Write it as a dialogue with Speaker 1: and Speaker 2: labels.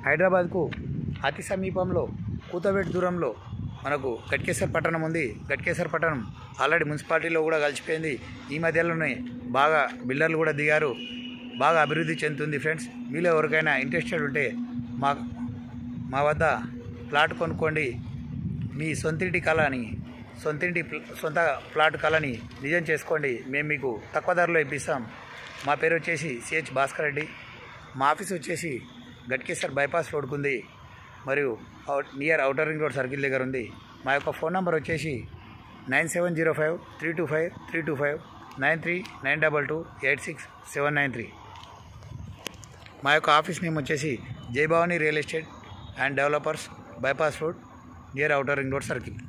Speaker 1: హైదరాబాద్కు అతి సమీపంలో కూతవేటు దూరంలో మనకు గట్కేసర్ పట్టణం ఉంది గట్కేసర్ పట్టణం ఆల్రెడీ మున్సిపాలిటీలో కూడా కలిసిపోయింది ఈ మధ్యలోనే బాగా బిల్డర్లు కూడా దిగారు బాగా అభివృద్ధి చెందుతుంది ఫ్రెండ్స్ మీలో ఎవరికైనా ఇంట్రెస్టెడ్ ఉంటే మా మా వద్ద ప్లాట్ కొనుక్కోండి మీ సొంతింటి కళని సొంతింటి ప్ల- సొంత ప్లాట్ కళని నిజం చేసుకోండి మేము మీకు తక్కువ ధరలో ఇప్పిస్తాం మా పేరు వచ్చేసి సిహెచ్ భాస్కర్ రెడ్డి మా ఆఫీస్ వచ్చేసి గట్కేసర్ బైపాస్ రోడ్కు ఉంది మరియు out near outer ring road circle దగ్గర ఉంది మా యొక్క ఫోన్ నెంబర్ వచ్చేసి nine seven zero five three two five three two five nine three nine double two eight six seven nine three మా యొక్క ఆఫీస్ నేమ్ వచ్చేసి Jayabhavani real estate and developers bypass road near outer ring road circle